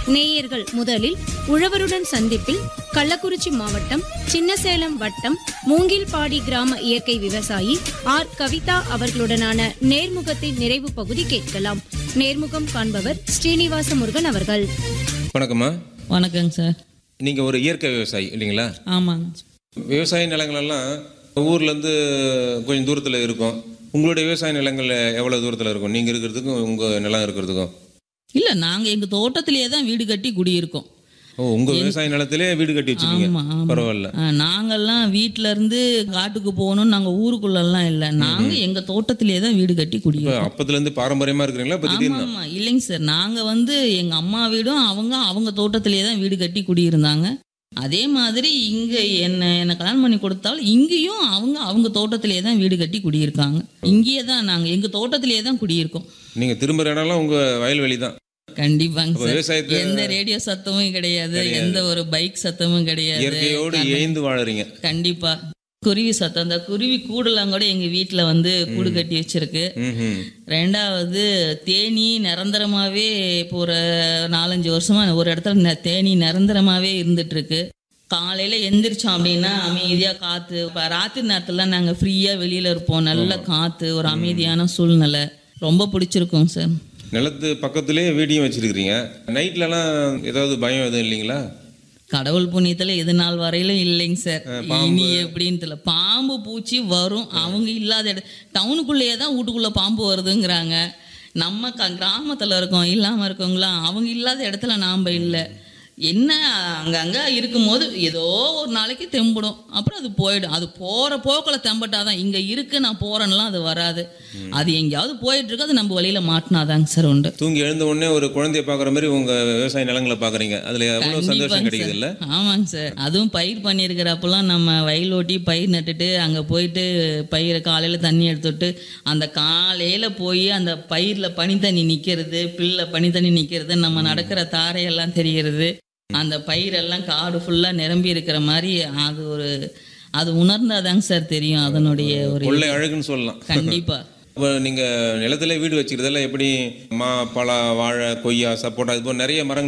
நேயர்கள் முதலில் உழவருடன் சந்திப்பில் கள்ளக்குறிச்சி மாவட்டம் சின்னசேலம் வட்டம் மூங்கில்பாடி கிராம இயற்கை விவசாயி ஆர் கவிதா அவர்களுடனான நேர்முகத்தை நிறைவு பகுதி கேட்கலாம் நேர்முகம் காண்பவர் ஸ்ரீனிவாச முருகன் அவர்கள் வணக்கம்மா வணக்கங்க சார் நீங்கள் ஒரு இயற்கை விவசாயி இல்லைங்களா ஆமாங்க விவசாய நிலங்களெல்லாம் ஊர்லேருந்து கொஞ்சம் தூரத்தில் இருக்கும் உங்களுடைய விவசாய நிலங்கள் எவ்வளோ தூரத்தில் இருக்கும் நீங்கள் இருக்கிறதுக்கும் உங்கள் நிலம் இருக்கிறதுக்கும் இல்லை நாங்கள் எங்கள் தோட்டத்திலேயே தான் வீடு கட்டி குடியிருக்கோம் ஓ உங்கள் விவசாய நிலத்திலே வீடு கட்டி வச்சுருக்கீங்க ஆமா, ஆமா. பரவாயில்ல ஆ, நாங்கெல்லாம் வீட்ல இருந்து காட்டுக்கு போகணும் நாங்கள் ஊருக்குள்ளெல்லாம் இல்லை நாங்கள் எங்கள் தோட்டத்திலேயே தான் வீடு கட்டி இப்போ குடியிருக்கோம் அப்பத்துலேருந்து பாரம்பரியமாக இருக்கிறீங்களா இப்போ ஆமா திடீர்னு ஆமா இல்லைங்க சார் நாங்கள் வந்து எங்கள் அம்மா வீடும் அவங்க அவங்க தோட்டத்திலேயே தான் வீடு கட்டி குடியிருந்தாங்க அதே மாதிரி இங்கே என்ன என்ன கல்யாணம் பண்ணி கொடுத்தாலும் இங்கேயும் அவங்க அவங்க தோட்டத்திலேயே தான் வீடு கட்டி குடியிருக்காங்க இங்கேயே தான் நாங்கள் எங்கள் தோட்டத்திலேயே தான் குடியிருக்கோம் நீங்கள் திரும்புகிற இடம்லாம் உங்கள் வயல்வெளி தான் கண்டிப்பாங்க அப்போ சார் விவசாயத்தை எந்த ரேடியோ சத்தமும் கிடையாது எந்த ஒரு பைக் சத்தமும் கிடையாது இயற்கையோடு இணைந்து வாழறீங்க கண்டிப்பா குருவி சத்தம் அந்த குருவி கூடெல்லாம் கூட எங்க வீட்ல வந்து கூடு கட்டி வச்சிருக்கு ம் ரெண்டாவது தேனி நிரந்தரமாவே இப்போ ஒரு நாலஞ்சு வருஷமா ஒரு இடத்துல நெ- தேனி நிரந்தரமாவே இருந்துட்டு இருக்கு காலையில எந்திரிச்சோம் அப்படின்னா அமைதியா காத்து இப்ப ராத்திரி நேரத்துல நாங்க ஃப்ரீயா வெளியில இருப்போம் நல்ல காத்து ஒரு அமைதியான சூழ்நிலை ரொம்ப பிடிச்சிருக்கும் சார் நிலத்து பக்கத்துலேயே வீடியும் வச்சிருக்கிறீங்க நைட்லலாம் ஏதாவது பயம் எதுவும் இல்லைங்களா கடவுள் புண்ணியத்துல இது நாள் வரையிலும் இல்லைங்க சார் இனி எப்படின்னு தெரியல பாம்பு பூச்சி வரும் அவங்க இல்லாத இடம் டவுனுக்குள்ளேயே தான் வீட்டுக்குள்ள பாம்பு வருதுங்கிறாங்க நம்ம க கிராமத்துல இருக்கோம் இல்லாம இருக்கவங்களா அவங்க இல்லாத இடத்துல நாம இல்லை என்ன அங்கங்க இருக்கும்போது ஏதோ ஒரு நாளைக்கு தெம்படும் அப்புறம் அது போயிடும் அது போற போக்கில் தெம்பட்டாதான் இங்க இருக்கு நான் போறேன்லாம் அது வராது அது எங்கேயாவது போயிட்டு இருக்கு அது நம்ம வழியில மாட்டினாதாங்க சார் உண்டு தூங்கி எழுந்த உடனே ஒரு குழந்தைய பார்க்குற மாதிரி உங்கள் விவசாய நிலங்களை பார்க்குறீங்க அதில் எவ்வளோ சந்தோஷம் கண்டிப்பாங்க கிடைக்குது இல்லை சார். ஆமாங்க சார் அதுவும் பயிர் பண்ணியிருக்கிறப்பெல்லாம் நம்ம வயல் ஓட்டி பயிர் நட்டுட்டு அங்கே போயிட்டு பயிரை காலையில் தண்ணி எடுத்துட்டு அந்த காலையில் போய் அந்த பயிரில் பனி தண்ணி நிற்கிறது பில்ல பனி தண்ணி நிற்கிறது நம்ம நடக்கிற தாரையெல்லாம் தெரிகிறது அந்த பயிரெல்லாம் காடு ஃபுல்லாக நிரம்பி இருக்கிற மாதிரி அது ஒரு அது உணர்ந்தாதாங்க சார் தெரியும் அதனுடைய ஒரு கொள்ளை அழகுன்னு சொல்லலாம் கண்டிப்பா இப்போ நீங்கள் நிலத்துல வீடு வச்சுக்கிறதெல்லாம் எப்படி மா பலா வாழை கொய்யா சப்போட்டா இது போல நிறைய மரங்கள்